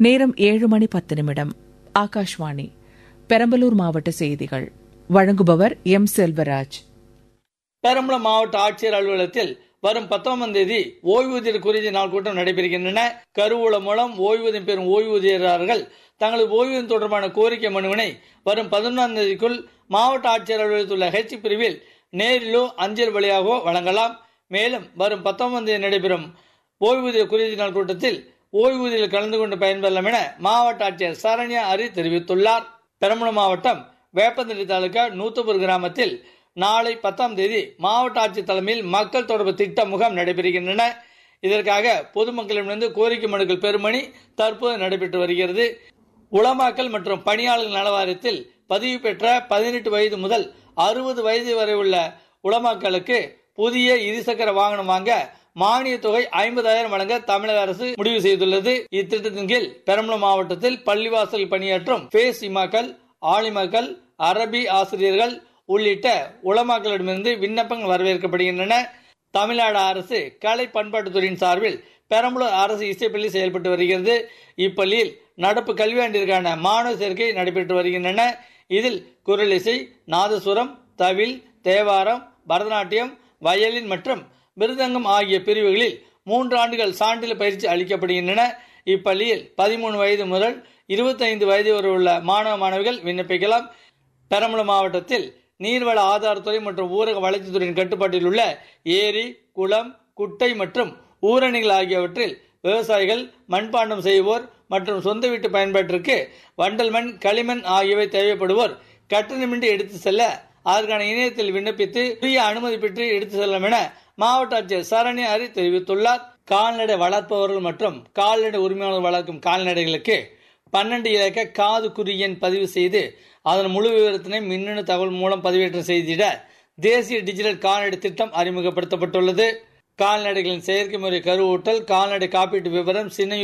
நேரம் ஏழு மணி பத்து நிமிடம் ஆகாஷ்வாணி பெரம்பலூர் மாவட்ட செய்திகள் வழங்குபவர் எம் செல்வராஜ் பெரம்பலூர் மாவட்ட ஆட்சியர் அலுவலகத்தில் வரும் பத்தொன்பதாம் தேதி ஓய்வூதியர் குறுதி நாள் கூட்டம் நடைபெறுகின்றன கருவூலம் மூலம் ஓய்வூதியம் பெறும் ஓய்வூதியர்கள் தங்களது ஓய்வூதியம் தொடர்பான கோரிக்கை மனுவினை வரும் பதினொன்றாம் தேதிக்குள் மாவட்ட ஆட்சியர் அலுவலகத்தில் உள்ள ஹெச் பிரிவில் நேரிலோ அஞ்சல் வழியாகவோ வழங்கலாம் மேலும் வரும் பத்தொன்பதாம் தேதி நடைபெறும் ஓய்வூதிய குறுதி நாள் கூட்டத்தில் ஓய்வூதியில் கலந்து கொண்டு பயன்பெறலாம் என மாவட்ட ஆட்சியர் சரண்யா அரி தெரிவித்துள்ளார் பெரம்பலூர் மாவட்டம் வேப்பந்தடி தாலுகா நூத்தபுர் கிராமத்தில் நாளை பத்தாம் தேதி மாவட்ட ஆட்சியர் தலைமையில் மக்கள் தொடர்பு திட்ட முகாம் நடைபெறுகின்றன இதற்காக பொதுமக்களிடமிருந்து கோரிக்கை மனுக்கள் பெருமணி தற்போது நடைபெற்று வருகிறது உளமாக்கல் மற்றும் பணியாளர்கள் நலவாரியத்தில் பதிவு பெற்ற பதினெட்டு வயது முதல் அறுபது வயது வரை உள்ள உளமாக்களுக்கு புதிய இருசக்கர வாகனம் வாங்க மானிய தொகை ஐம்பதாயிரம் வழங்க தமிழக அரசு முடிவு செய்துள்ளது இத்திட்டத்தின் கீழ் பெரம்பலூர் மாவட்டத்தில் பள்ளிவாசல் பணியாற்றும் பேஸ் இமாக்கள் ஆலிமாக்கள் அரபி ஆசிரியர்கள் உள்ளிட்ட உளமாக்களிடமிருந்து விண்ணப்பங்கள் வரவேற்கப்படுகின்றன தமிழ்நாடு அரசு கலை பண்பாட்டுத்துறையின் சார்பில் பெரம்பலூர் அரசு இசைப்பள்ளி செயல்பட்டு வருகிறது இப்பள்ளியில் நடப்பு கல்வியாண்டிற்கான மாணவ சேர்க்கை நடைபெற்று வருகின்றன இதில் குரல் இசை நாதசுரம் தவில் தேவாரம் பரதநாட்டியம் வயலின் மற்றும் மிருதங்கம் ஆகிய பிரிவுகளில் மூன்று ஆண்டுகள் சான்றிதழ் பயிற்சி அளிக்கப்படுகின்றன இப்பள்ளியில் பதிமூணு வயது முதல் இருபத்தைந்து வயது வரை உள்ள மாணவ மாணவிகள் விண்ணப்பிக்கலாம் பெரம்பலூர் மாவட்டத்தில் நீர்வள ஆதாரத்துறை மற்றும் ஊரக வளர்ச்சித்துறையின் கட்டுப்பாட்டில் உள்ள ஏரி குளம் குட்டை மற்றும் ஊரணிகள் ஆகியவற்றில் விவசாயிகள் மண்பாண்டம் செய்வோர் மற்றும் சொந்த வீட்டு பயன்பாட்டிற்கு வண்டல் மண் களிமண் ஆகியவை தேவைப்படுவோர் கட்டணமின்றி எடுத்து செல்ல அதற்கான இணையத்தில் விண்ணப்பித்து உரிய அனுமதி பெற்று எடுத்து செல்லும் என மாவட்ட ஆட்சியர் சரண்யா ஹரி தெரிவித்துள்ளார் கால்நடை வளர்ப்பவர்கள் மற்றும் கால்நடை உரிமையாளர் வளர்க்கும் கால்நடைகளுக்கு பன்னெண்டு இலக்க காது குறி எண் பதிவு செய்து அதன் முழு விவரத்தினை மின்னணு தகவல் மூலம் பதிவேற்றம் செய்திட தேசிய டிஜிட்டல் கால்நடை திட்டம் அறிமுகப்படுத்தப்பட்டுள்ளது கால்நடைகளின் செயற்கை முறை கருவூட்டல் கால்நடை காப்பீட்டு விவரம் சின்ன